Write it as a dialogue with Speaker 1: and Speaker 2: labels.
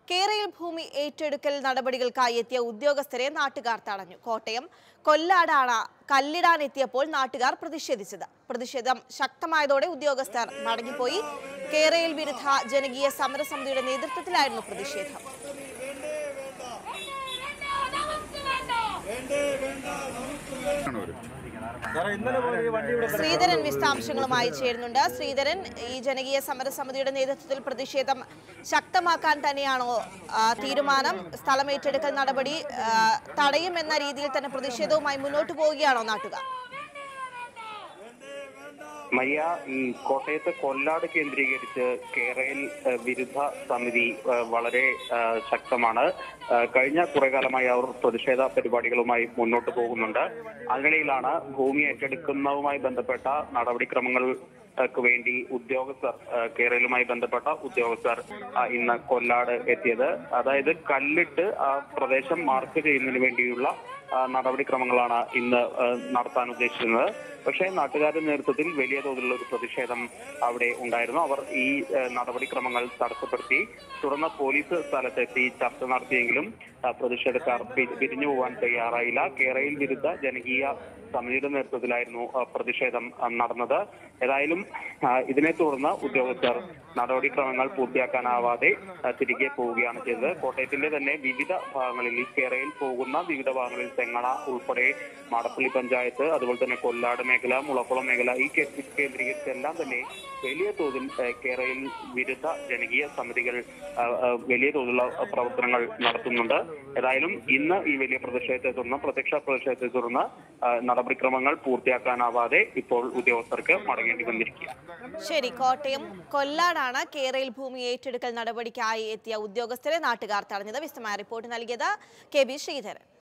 Speaker 1: കേരയിൽ ഭൂമി ഏറ്റെടുക്കൽ നടപടികൾക്കായി എത്തിയ ഉദ്യോഗസ്ഥരെ നാട്ടുകാർ തടഞ്ഞു കോട്ടയം കൊല്ലാടാണ് കല്ലിടാനെത്തിയപ്പോൾ നാട്ടുകാർ പ്രതിഷേധിച്ചത് പ്രതിഷേധം ശക്തമായതോടെ ഉദ്യോഗസ്ഥർ മടങ്ങിപ്പോയി കേരയിൽ വിരുദ്ധ ജനകീയ സമരസമിതിയുടെ നേതൃത്വത്തിലായിരുന്നു പ്രതിഷേധം
Speaker 2: സാറേ ഇന്നലെ പോലെ ഈ വണ്ടി ഇവിടെ
Speaker 1: ശ്രീധരൻ വിശദാംശങ്ങളുമായി ചേരുന്നുണ്ട് ശ്രീധരൻ ഈ ജനകീയ സമരസമിതിയുടെ നേതൃത്വത്തിൽ പ്രതിഷേധം ശക്തമാക്കാൻ തന്നെയാണോ ആ, തീരുമാനം സ്ഥലം ഏറ്റെടുക്കൽ നടപടി ആ, തടയുമെന്ന രീതിയിൽ തന്നെ പ്രതിഷേധവുമായി മുന്നോട്ട് പോവുകയാണോ നാട്ടുകാർ
Speaker 3: മയ്യ ഈ കോട്ടയത്ത് കൊല്ലാട് കേന്ദ്രീകരിച്ച് കേരയിൽ ഏഹ്, വിരുദ്ധ സമിതി ഏഹ്, വളരെ ഏഹ്, ശക്തമാണ് ഏഹ്, കഴിഞ്ഞ കുറെ കാലമായി അവർ പ്രതിഷേധ പരിപാടികളുമായി മുന്നോട്ട് പോകുന്നുണ്ട് അതിനിടയിലാണ് ഭൂമി ഏറ്റെടുക്കുന്നതുമായി ബന്ധപ്പെട്ട നടപടിക്രമങ്ങൾ ക്ക് വേണ്ടി ഉദ്യോഗസ്ഥർ ഏഹ്, കേരളവുമായി ബന്ധപ്പെട്ട ഉദ്യോഗസ്ഥർ ആ, ഇന്ന് കൊല്ലാട് എത്തിയത് അതായത് കല്ലിട്ട് ആ പ്രദേശം മാർക്ക് ചെയ്യുന്നതിന് വേണ്ടിയുള്ള ആ, നടപടിക്രമങ്ങളാണ് ഇന്ന് ഏഹ്, നടത്താൻ ഉദ്ദേശിക്കുന്നത് പക്ഷേ നാട്ടുകാരുടെ നേതൃത്വത്തിൽ വലിയ തോതിലുള്ള ഒരു പ്രതിഷേധം അവിടെ ഉണ്ടായിരുന്നു അവർ ഈ ഏഹ്, നടപടിക്രമങ്ങൾ തടസ്സപ്പെടുത്തി തുടർന്ന് പോലീസ് സ്ഥലത്തെത്തി ചർച്ച നടത്തിയെങ്കിലും ആ, പ്രതിഷേധക്കാർ പി- പിരിഞ്ഞു പോകാൻ തയ്യാറായില്ല കേരളയിൽ വിരുദ്ധ ജനകീയ സമിതിയുടെ നേതൃത്വത്തിലായിരുന്നു ആ, പ്രതിഷേധം ആ, നടന്നത് ഏതായാലും ആ, ഇതിനെ തുടർന്ന് ഉദ്യോഗസ്ഥർ നടപടിക്രമങ്ങൾ പൂർത്തിയാക്കാനാവാതെ ആ, തിരികെ പോവുകയാണ് ചെയ്തത് കോട്ടയത്തിന്റെ തന്നെ വിവിധ ഭാഗങ്ങളിൽ ഈ കേരളയിൽ പോകുന്ന വിവിധ ഭാഗങ്ങളിൽ തെങ്ങണ ഉൾപ്പെടെ മാടപ്പള്ളി പഞ്ചായത്ത് അതുപോലെ തന്നെ കൊല്ലാട് മേഖല മുളക്കുളം മേഖല ഈ കേ- കേന്ദ്രീകരിച്ച് എല്ലാം തന്നെ വലിയ തോതിൽ ആ, കേരളയിൽ വിരുദ്ധ ജനകീയ സമിതികൾ ആ, ആ, വലിയ തോതിലുള്ള പ്രവർത്തനങ്ങൾ നടത്തുന്നുണ്ട് ഏതായാലും ഇന്ന് ഈ വലിയ പ്രതിഷേധത്തെ തുടർന്ന് പ്രത്യക്ഷ പ്രതിഷേധത്തെ തുടർന്ന് ആ, നടപടിക്രമങ്ങൾ പൂർത്തിയാക്കാനാവാതെ ഇപ്പോൾ ഉദ്യോഗസ്ഥർക്ക് മടങ്ങേണ്ടി വന്നിരിക്കുക
Speaker 1: ശരി കോട്ടയം കൊല്ലാടാണ് കേരയിൽ ഭൂമി ഏറ്റെടുക്കൽ നടപടിക്കായി എത്തിയ ഉദ്യോഗസ്ഥരെ നാട്ടുകാർ തടഞ്ഞത് വിശദമായ റിപ്പോർട്ട് നൽകിയത് കെ ബി ശ്രീധരൻ